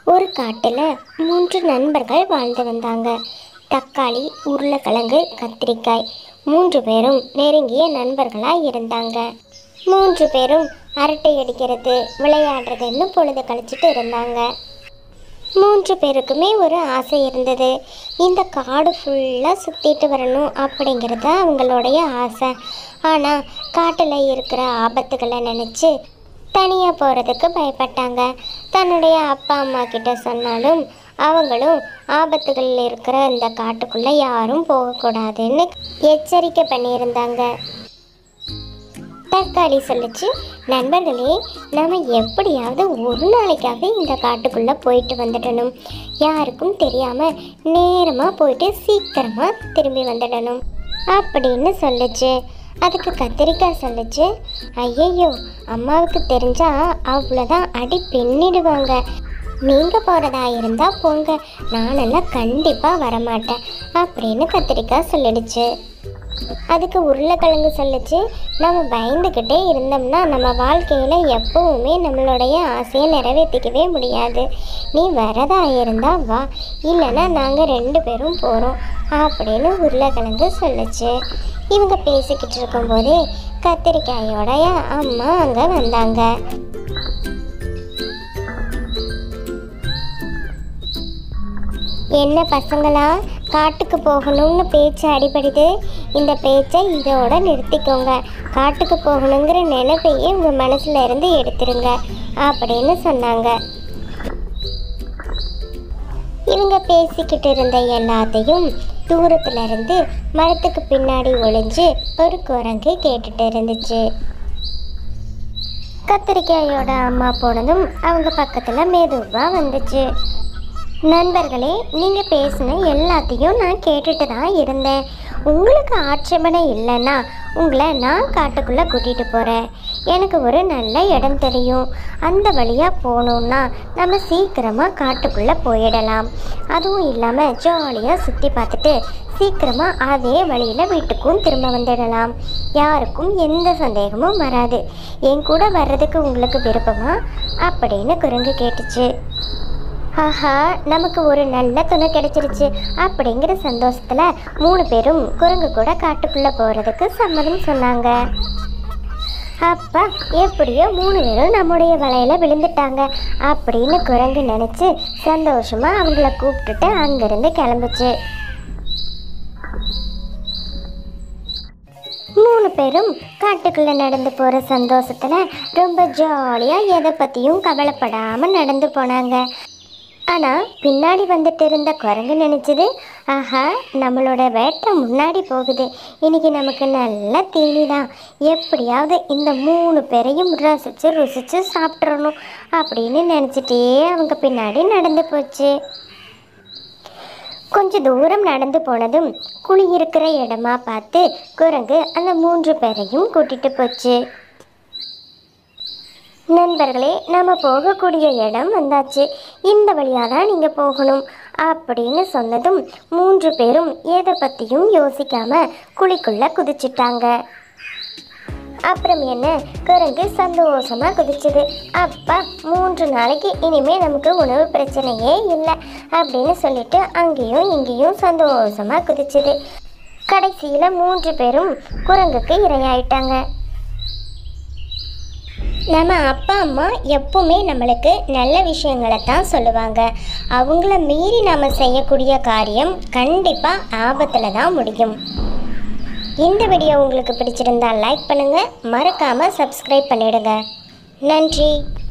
ஒரு காட்டில் மூன்று நண்பர்கள் வாழ்ந்து வந்தாங்க தக்காளி உருளைக்கிழங்கு கத்திரிக்காய் மூன்று பேரும் நெருங்கிய நண்பர்களாக இருந்தாங்க மூன்று பேரும் அரட்டை அடிக்கிறது விளையாடுறதுன்னு பொழுது கழிச்சிட்டு இருந்தாங்க மூன்று பேருக்குமே ஒரு ஆசை இருந்தது இந்த காடு ஃபுல்லாக சுற்றிட்டு வரணும் அப்படிங்கிறது அவங்களுடைய ஆசை ஆனால் காட்டில் இருக்கிற ஆபத்துகளை நினச்சி தனியாக போகிறதுக்கு பயப்பட்டாங்க தன்னுடைய அப்பா அம்மா கிட்ட சொன்னாலும் அவங்களும் ஆபத்துகள் இருக்கிற இந்த காட்டுக்குள்ளே யாரும் போகக்கூடாதுன்னு எச்சரிக்கை பண்ணியிருந்தாங்க தக்காளி சொல்லுச்சு நண்பர்களே நாம எப்படியாவது ஒரு நாளைக்காவது இந்த காட்டுக்குள்ள போயிட்டு வந்துடணும் யாருக்கும் தெரியாம நேரமா போயிட்டு சீக்கிரமா திரும்பி வந்துடணும் அப்படின்னு சொல்லுச்சு அதுக்கு கத்திரிக்காய் சொல்லுச்சு ஐயையோ அம்மாவுக்கு தெரிஞ்சா அவ்வளோதான் அடி பின்னிடுவாங்க நீங்க போறதா இருந்தா போங்க நானெல்லாம் கண்டிப்பா வரமாட்டேன் அப்படின்னு கத்திரிக்காய் சொல்லிடுச்சு அதுக்கு உருளைக்கிழங்கு சொல்லுச்சு நம்ம பயந்துக்கிட்டே இருந்தோம்னா நம்ம வாழ்க்கையில் எப்பவுமே நம்மளுடைய ஆசையை நிறைவேற்றிக்கவே முடியாது நீ வரதா இருந்தா வா இல்லைன்னா நாங்கள் ரெண்டு பேரும் போகிறோம் அப்படின்னு உருளைக்கிழங்கு சொல்லுச்சு இவங்க பேசிக்கிட்டு இருக்கும்போதே கத்திரிக்காயோடைய அம்மா அங்கே வந்தாங்க என்ன பசங்களா காட்டுக்கு போகணும்னு பேச்சு அடிபடுது இந்த பேச்சை இதோட நிறுத்திக்கோங்க காட்டுக்கு போகணுங்கிற நினைப்பையே உங்கள் மனசுல இருந்து எடுத்துருங்க அப்படின்னு சொன்னாங்க இவங்க பேசிக்கிட்டு இருந்த எல்லாத்தையும் தூரத்துல இருந்து மரத்துக்கு பின்னாடி ஒளிஞ்சு ஒரு குரங்கு கேட்டுட்டு இருந்துச்சு கத்திரிக்காயோட அம்மா போனதும் அவங்க பக்கத்துல மெதுவா வந்துச்சு நண்பர்களே நீங்கள் பேசின எல்லாத்தையும் நான் கேட்டுட்டு தான் இருந்தேன் உங்களுக்கு ஆட்சேபனை இல்லைன்னா உங்களை நான் காட்டுக்குள்ளே கூட்டிகிட்டு போகிறேன் எனக்கு ஒரு நல்ல இடம் தெரியும் அந்த வழியாக போகணுன்னா நம்ம சீக்கிரமாக காட்டுக்குள்ளே போயிடலாம் அதுவும் இல்லாமல் ஜாலியாக சுற்றி பார்த்துட்டு சீக்கிரமாக அதே வழியில் வீட்டுக்கும் திரும்ப வந்துடலாம் யாருக்கும் எந்த சந்தேகமும் வராது என் கூட வர்றதுக்கு உங்களுக்கு விருப்பமா அப்படின்னு குரங்கு கேட்டுச்சு ஆஹா நமக்கு ஒரு நல்ல துணை கிடைச்சிருச்சு அப்படிங்கிற சந்தோஷத்துல மூணு பேரும் குரங்கு கூட காட்டுக்குள்ள போறதுக்கு சம்மதம் சொன்னாங்க அப்பா எப்படியோ மூணு பேரும் நம்முடைய வலையில விழுந்துட்டாங்க அப்படின்னு குரங்கு நினைச்சு சந்தோஷமா அவங்கள கூப்பிட்டுட்டு அங்கிருந்து கிளம்புச்சு மூணு பேரும் காட்டுக்குள்ள நடந்து போற சந்தோஷத்துல ரொம்ப ஜாலியா எதை பத்தியும் கவலைப்படாம நடந்து போனாங்க ஆனால் பின்னாடி வந்துட்டு இருந்த குரங்கு நினச்சது ஆஹா நம்மளோட வேட்டை முன்னாடி போகுது இன்னைக்கு நமக்கு நல்ல தீனி தான் எப்படியாவது இந்த மூணு பேரையும் ரசித்து ருசித்து சாப்பிட்றணும் அப்படின்னு நினச்சிட்டே அவங்க பின்னாடி நடந்து போச்சு கொஞ்ச தூரம் நடந்து போனதும் குழி இருக்கிற இடமா பார்த்து குரங்கு அந்த மூன்று பேரையும் கூட்டிட்டு போச்சு நண்பர்களே நம்ம போகக்கூடிய இடம் வந்தாச்சு இந்த வழியாக தான் நீங்கள் போகணும் அப்படின்னு சொன்னதும் மூன்று பேரும் எதை பற்றியும் யோசிக்காம குழிக்குள்ள குதிச்சிட்டாங்க அப்புறம் என்ன குரங்கு சந்தோஷமா குதிச்சுது அப்பா மூன்று நாளைக்கு இனிமே நமக்கு உணவு பிரச்சனையே இல்லை அப்படின்னு சொல்லிட்டு அங்கேயும் இங்கேயும் சந்தோஷமா குதிச்சுது கடைசியில மூன்று பேரும் குரங்குக்கு இரையாயிட்டாங்க நம்ம அப்பா அம்மா எப்பவுமே நம்மளுக்கு நல்ல விஷயங்களை தான் சொல்லுவாங்க அவங்கள மீறி நம்ம செய்யக்கூடிய காரியம் கண்டிப்பாக ஆபத்தில் தான் முடியும் இந்த வீடியோ உங்களுக்கு பிடிச்சிருந்தா லைக் பண்ணுங்கள் மறக்காமல் சப்ஸ்கிரைப் பண்ணிடுங்க நன்றி